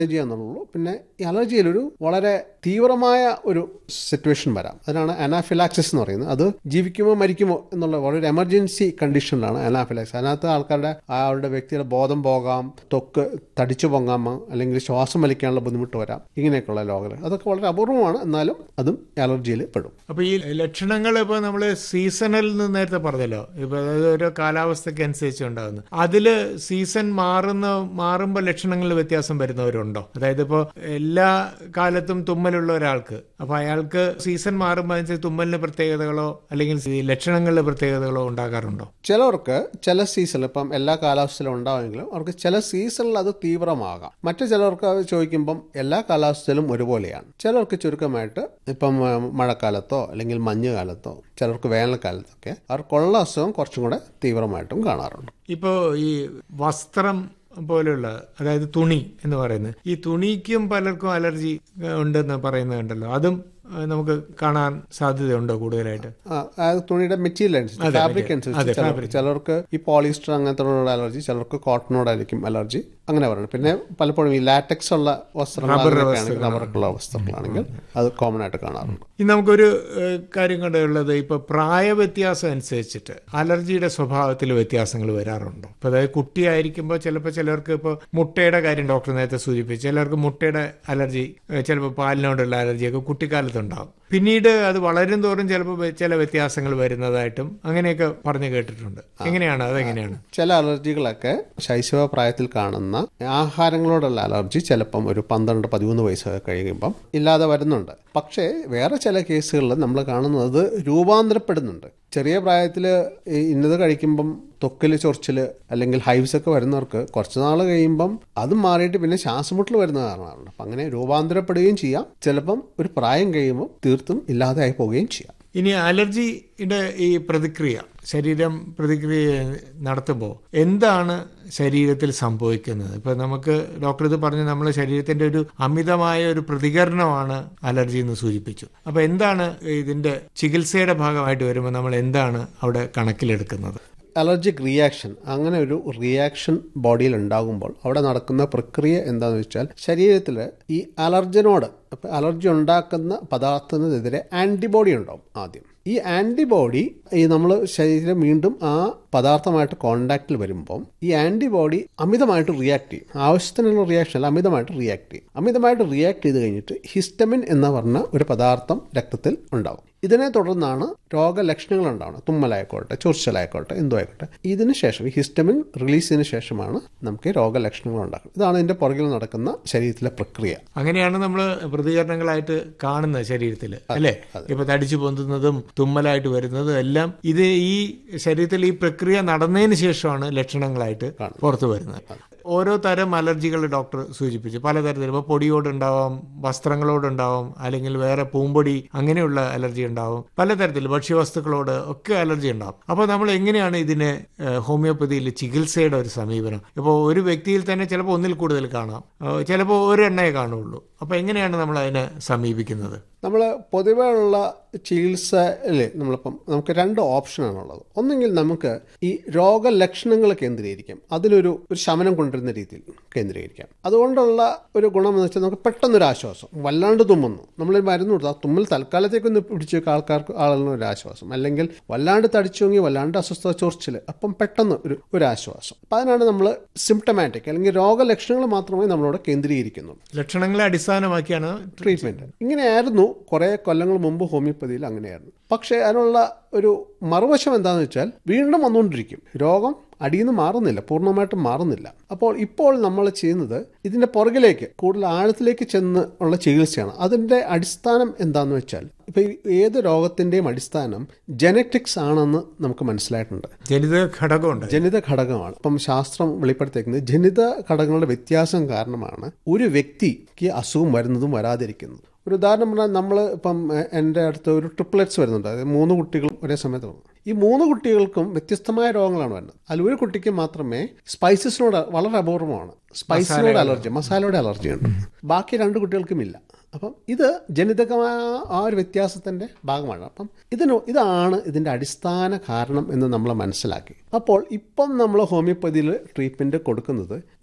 allergy എന്നുള്ളൂ പിന്നെ ഈ അലർജിയിൽ ഒരു വളരെ തീവ്രമായ ഒരു സിറ്റുവേഷൻ വരാം അതിനാണ് അനാഫിലാക്സിസ് എന്ന് പറയുന്നത് അത് ജീവിക്കുമോ മരിക്കുമോ എന്നുള്ള വളരെ എമർജൻസി കണ്ടീഷനിലാണ് അനാഫിലാക്സിസ് അതിനകത്ത് ആൾക്കാരുടെ അവരുടെ വ്യക്തിയുടെ ബോധം പോകാം ത്വക്ക് തടിച്ചു പൊങ്ങാം അല്ലെങ്കിൽ ശ്വാസം വലിക്കാനുള്ള ബുദ്ധിമുട്ട് വരാം ഇങ്ങനെയൊക്കെയുള്ള രോഗങ്ങൾ അതൊക്കെ വളരെ അപൂർവമാണ് എന്നാലും അതും അലർജിയിൽ പെടും അപ്പൊ ഈ ലക്ഷണങ്ങൾ ഇപ്പൊ നമ്മള് സീസണൽ എന്ന് നേരത്തെ പറഞ്ഞല്ലോ ഇപ്പൊ അതായത് ഓരോ കാലാവസ്ഥയ്ക്ക് അനുസരിച്ച് ഉണ്ടാകുന്നു അതില് സീസൺ മാറുന്ന മാറുമ്പോൾ ലക്ഷണങ്ങളിൽ വ്യത്യാസം വരുന്നവരുണ്ടോ അതായത് ഇപ്പോ എല്ലാ കാലത്തും തുമ്മലുള്ള ഒരാൾക്ക് അപ്പൊ അയാൾക്ക് സീസൺ മാറുമ്പോൾ അനുസരിച്ച് തുമ്മലിന് പ്രത്യേകതകളോ അല്ലെങ്കിൽ ഈ ലക്ഷണങ്ങളിലെ പ്രത്യേകതകളോ ഉണ്ടാകാറുണ്ടോ ചിലവർക്ക് ചില സീസണിൽ ഇപ്പം എല്ലാ കാലാവസ്ഥയിലും ഉണ്ടാവുമെങ്കിലും അവർക്ക് ചില സീസണിൽ അത് തീവ്രമാകാം മറ്റു ചിലർക്ക് അത് ചോദിക്കുമ്പം എല്ലാ കാലാവസ്ഥയിലും ഒരുപോലെയാണ് ചിലർക്ക് ചുരുക്കമായിട്ട് ഇപ്പം ആ, മഴക്കാലത്തോ അല്ലെങ്കിൽ മഞ്ഞുകാലത്തോ ചിലർക്ക് വേനൽക്കാലത്തൊക്കെ അവർക്കുള്ള അസുഖം കുറച്ചും കൂടെ തീവ്രമായിട്ടും കാണാറുണ്ട് ഇപ്പോ ഈ വസ്ത്രം പോലെയുള്ള അതായത് തുണി എന്ന് പറയുന്നത് ഈ തുണിക്കും പലർക്കും അലർജി ഏഹ്, ഉണ്ടെന്ന് പറയുന്നുണ്ടല്ലോ അതും ഏഹ്, നമുക്ക് കാണാൻ സാധ്യതയുണ്ടോ കൂടുതലായിട്ട് ആ, ആ തുണിയുടെ മെറ്റീരിയൽ അനുസരിച്ച് ഫാബ്രിക് അനുസരിച്ച് ചിലർക്ക് ചിലർക്ക് ഈ പോളിസ്റ്റർ അങ്ങനത്തെ അലർജി ചിലർക്ക് കോട്ടനോടായിരിക്കും അലർജി അങ്ങനെ പറയുന്നത് പിന്നെ പലപ്പോഴും ഈ ലാറ്റക്സ് ഉള്ള വസ്ത്രങ്ങളാണെങ്കിൽ റബ്ബറൊക്കെയുള്ള വസ്ത്രങ്ങളാണെങ്കിൽ അത് കോമൺ ആയിട്ട് കാണാറുണ്ട് ഇനി നമുക്കൊരു ഏഹ്, കാര്യം കണ്ടുള്ളത് ഇപ്പൊ പ്രായ വ്യത്യാസം അനുസരിച്ചിട്ട് അലർജിയുടെ സ്വഭാവത്തിൽ വ്യത്യാസങ്ങൾ വരാറുണ്ടോ ഇപ്പൊ അതായത് കുട്ടിയായിരിക്കുമ്പോൾ ചിലപ്പോൾ ചിലർക്ക് ഇപ്പോൾ മുട്ടയുടെ കാര്യം ഡോക്ടർ നേരത്തെ സൂചിപ്പിച്ചു ചിലർക്ക് മുട്ടയുടെ അലർജി ഏഹ്, ചിലപ്പോൾ പാലിനോടുള്ള അലർജിയൊക്കെ കുട്ടിക്കാലത്തുണ്ടാവും പിന്നീട് അത് വളരും തോറും ചിലപ്പോൾ വെ- ചില വ്യത്യാസങ്ങൾ വരുന്നതായിട്ടും അങ്ങനെയൊക്കെ പറഞ്ഞു കേട്ടിട്ടുണ്ട് എങ്ങനെയാണ് അതെങ്ങനെയാണ് ചില അലർജികളൊക്കെ ശൈശവ പ്രായത്തിൽ കാണുന്ന ആഹാരങ്ങളോടുള്ള അലർജി ചിലപ്പം ഒരു പന്ത്രണ്ട് പതിമൂന്ന് വയസ്സൊക്കെ കഴിയുമ്പം ഇല്ലാതെ വരുന്നുണ്ട് പക്ഷേ വേറെ ചില കേസുകളിൽ നമ്മൾ കാണുന്നത് രൂപാന്തരപ്പെടുന്നുണ്ട് ചെറിയ പ്രായത്തിൽ ഇന്നത് കഴിക്കുമ്പം ത്വക്കിൽ ചൊറിച്ചിൽ അല്ലെങ്കിൽ ഹൈവ്സ് ഒക്കെ വരുന്നവർക്ക് കുറച്ച് നാൾ കഴിയുമ്പം അത് മാറിയിട്ട് പിന്നെ ശ്വാസമുട്ടൽ വരുന്ന കാരണമാണ് അപ്പം അങ്ങനെ രൂപാന്തരപ്പെടുകയും ചെയ്യാം ചിലപ്പം ഒരു പ്രായം കഴിയുമ്പോൾ തീർത്തും ഇല്ലാതെയായി പോവുകയും ചെയ്യാം ഇനി അലർജിയുടെ ഈ പ്രതിക്രിയ ശരീരം പ്രതിക്രിയ നടത്തുമ്പോൾ എന്താണ് ശരീരത്തിൽ സംഭവിക്കുന്നത് ഇപ്പൊ നമുക്ക് ഡോക്ടർ ഇത് പറഞ്ഞു നമ്മുടെ ശരീരത്തിന്റെ ഒരു അമിതമായ ഒരു പ്രതികരണമാണ് അലർജി എന്ന് സൂചിപ്പിച്ചു അപ്പൊ എന്താണ് ഇതിന്റെ ചികിത്സയുടെ ഭാഗമായിട്ട് വരുമ്പോൾ നമ്മൾ എന്താണ് അവിടെ കണക്കിലെടുക്കുന്നത് അലർജിക് റിയാക്ഷൻ അങ്ങനെ ഒരു റിയാക്ഷൻ ബോഡിയിൽ ഉണ്ടാകുമ്പോൾ അവിടെ നടക്കുന്ന പ്രക്രിയ എന്താണെന്ന് വെച്ചാൽ ശരീരത്തിൽ ഈ അലർജനോട് ഇപ്പം അലർജി ഉണ്ടാക്കുന്ന പദാർത്ഥത്തിനെതിരെ ആൻറ്റിബോഡി ഉണ്ടാവും ആദ്യം ഈ ആൻറ്റിബോഡി ഈ നമ്മൾ ശരീരം വീണ്ടും ആ പദാർത്ഥമായിട്ട് കോണ്ടാക്റ്റിൽ വരുമ്പം ഈ ആൻറ്റിബോഡി അമിതമായിട്ട് റിയാക്ട് ചെയ്യും ആവശ്യത്തിനുള്ള റിയാക്ഷൻ അല്ല അമിതമായിട്ട് റിയാക്ട് ചെയ്യും അമിതമായിട്ട് റിയാക്ട് ചെയ്ത് കഴിഞ്ഞിട്ട് ഹിസ്റ്റമിൻ എന്ന് പറഞ്ഞ ഒരു പദാർത്ഥം രക്തത്തിൽ ഉണ്ടാവും ഇതിനെ തുടർന്നാണ് രോഗലക്ഷണങ്ങൾ ഉണ്ടാവുന്നത് തുമ്മലായിക്കോട്ടെ ചൊറിച്ചലായിക്കോട്ടെ എന്തോ ആയിക്കോട്ടെ ഇതിന് ശേഷം ഈ ഹിസ്റ്റമിൻ റിലീസിന് ശേഷമാണ് നമുക്ക് ഈ രോഗലക്ഷണങ്ങൾ ഉണ്ടാക്കുന്നത് ഇതാണ് ഇതിന്റെ പുറകിൽ നടക്കുന്ന ശരീരത്തിലെ പ്രക്രിയ അങ്ങനെയാണ് നമ്മൾ പ്രതികരണങ്ങളായിട്ട് കാണുന്നത് ശരീരത്തിൽ അല്ലേ ഇപ്പൊ തടിച്ചു പൊന്തുന്നതും തുമ്മലായിട്ട് വരുന്നതും എല്ലാം ഇത് ഈ ശരീരത്തിൽ ഈ പ്രക്രിയ നടന്നതിന് ശേഷമാണ് ലക്ഷണങ്ങളായിട്ട് പുറത്തു വരുന്നത് ഓരോ തരം അലർജികൾ ഡോക്ടർ സൂചിപ്പിച്ചു പലതരത്തിൽ ഇപ്പോൾ പൊടിയോടുണ്ടാവാം വസ്ത്രങ്ങളോടുണ്ടാവാം അല്ലെങ്കിൽ വേറെ പൂമ്പൊടി അങ്ങനെയുള്ള അലർജി ഉണ്ടാവും പലതരത്തിൽ ഭക്ഷ്യവസ്തുക്കളോട് ഒക്കെ അലർജി ഉണ്ടാവും അപ്പോൾ നമ്മൾ എങ്ങനെയാണ് ഇതിനെ ഏഹ്, ഹോമിയോപ്പതിയിൽ ചികിത്സയുടെ ഒരു സമീപനം ഇപ്പോൾ ഒരു വ്യക്തിയിൽ തന്നെ ചിലപ്പോൾ ഒന്നിൽ കൂടുതൽ കാണാം ഏഹ്, ചിലപ്പോൾ ഒരു എണ്ണയെ കാണുള്ളൂ അപ്പോൾ എങ്ങനെയാണ് നമ്മൾ അതിനെ സമീപിക്കുന്നത് നമ്മൾ പൊതുവേ ഉള്ള ചികിത്സയിൽ നമ്മളിപ്പം നമുക്ക് രണ്ട് ഓപ്ഷനാണുള്ളത് ഒന്നെങ്കിൽ നമുക്ക് ഈ രോഗലക്ഷണങ്ങൾ കേന്ദ്രീകരിക്കാം അതിലൊരു ഒരു ശമനം കൊണ്ടുവരുന്ന രീതിയിൽ കേന്ദ്രീകരിക്കാം അതുകൊണ്ടുള്ള ഒരു ഗുണം എന്ന് വെച്ചാൽ നമുക്ക് പെട്ടെന്നൊരു ആശ്വാസം വല്ലാണ്ട് തുമ്മുന്നു നമ്മൾ മരുന്ന് കൊടുത്താൽ തുമ്മൽ തൽക്കാലത്തേക്കൊന്ന് പിടിച്ചു വെക്കുക ആൾക്കാർക്ക് ആളുകളിന് ഒരു ആശ്വാസം അല്ലെങ്കിൽ വല്ലാണ്ട് തടിച്ചുവെങ്കിൽ വല്ലാണ്ട് അസ്വസ്ഥത ചൊറിച്ചിൽ അപ്പം പെട്ടെന്ന് ഒരു ഒരു ആശ്വാസം അപ്പം അതിനാണ് നമ്മൾ സിംറ്റമാറ്റിക് അല്ലെങ്കിൽ രോഗലക്ഷണങ്ങൾ മാത്രമേ നമ്മളോട് കേന്ദ്രീകരിക്കുന്നുള്ളൂ ലക്ഷണങ്ങളെ അടിസ്ഥാനമാക്കിയാണ് ട്രീറ്റ്മെന്റ് ഇങ്ങനെയായിരുന്നു കുറെ കൊല്ലങ്ങൾ മുമ്പ് ഹോമിയോപ്പതിയിൽ അങ്ങനെയായിരുന്നു പക്ഷേ അതിനുള്ള ഒരു മറുവശം എന്താണെന്ന് വെച്ചാൽ വീണ്ടും വന്നുകൊണ്ടിരിക്കും രോഗം അടിയിൽ നിന്ന് മാറുന്നില്ല പൂർണ്ണമായിട്ടും മാറുന്നില്ല അപ്പോൾ ഇപ്പോൾ നമ്മൾ ചെയ്യുന്നത് ഇതിന്റെ പുറകിലേക്ക് കൂടുതൽ ആഴത്തിലേക്ക് ചെന്ന് ഉള്ള ചികിത്സയാണ് അതിന്റെ അടിസ്ഥാനം എന്താണെന്ന് വെച്ചാൽ ഇപ്പൊ ഈ ഏത് രോഗത്തിന്റെയും അടിസ്ഥാനം ജനറ്റിക്സ് ആണെന്ന് നമുക്ക് മനസ്സിലായിട്ടുണ്ട് ജനിത ഘടകമുണ്ട് ജനിത ഘടകമാണ് ഇപ്പം ശാസ്ത്രം വെളിപ്പെടുത്തിയിരിക്കുന്നത് ജനിത ഘടകങ്ങളുടെ വ്യത്യാസം കാരണമാണ് ഒരു വ്യക്തിക്ക് അസുഖം വരുന്നതും വരാതിരിക്കുന്നതും ഒരു ഉദാഹരണം പറഞ്ഞാൽ നമ്മൾ ഇപ്പം എ- എൻ്റെ അടുത്ത് ഒരു ട്രിപ്ലറ്റ്സ് വരുന്നുണ്ട് അതായത് മൂന്ന് കുട്ടികൾ ഒരേ സമയത്ത് വന്നു ഈ മൂന്ന് കുട്ടികൾക്കും വ്യത്യസ്തമായ രോഗങ്ങളാണ് വരുന്നത് അതിൽ ഒരു കുട്ടിക്ക് മാത്രമേ സ്പൈസസിനോട് വളരെ അപൂർവമാണ് സ്പൈസിനോട് അലർജി മസാലയുടെ അലർജി ഉണ്ട് ബാക്കി രണ്ട് കുട്ടികൾക്കും ഇല്ല അപ്പം ഇത് ജനിതകമായ ആ ഒരു വ്യത്യാസത്തിന്റെ ഭാഗമാണ് അപ്പം ഇതിന് ഇതാണ് ഇതിന്റെ അടിസ്ഥാന കാരണം എന്ന് നമ്മൾ മനസ്സിലാക്കി അപ്പോൾ ഇപ്പം നമ്മൾ ഹോമിയോപ്പതിയിൽ ട്രീറ്റ്മെന്റ് കൊടുക്കുന്നത്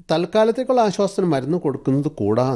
തൽക്കാലത്തേക്കുള്ള ആശ്വാസത്തിന് മരുന്ന് കൊടുക്കുന്നത് കൂടാതെ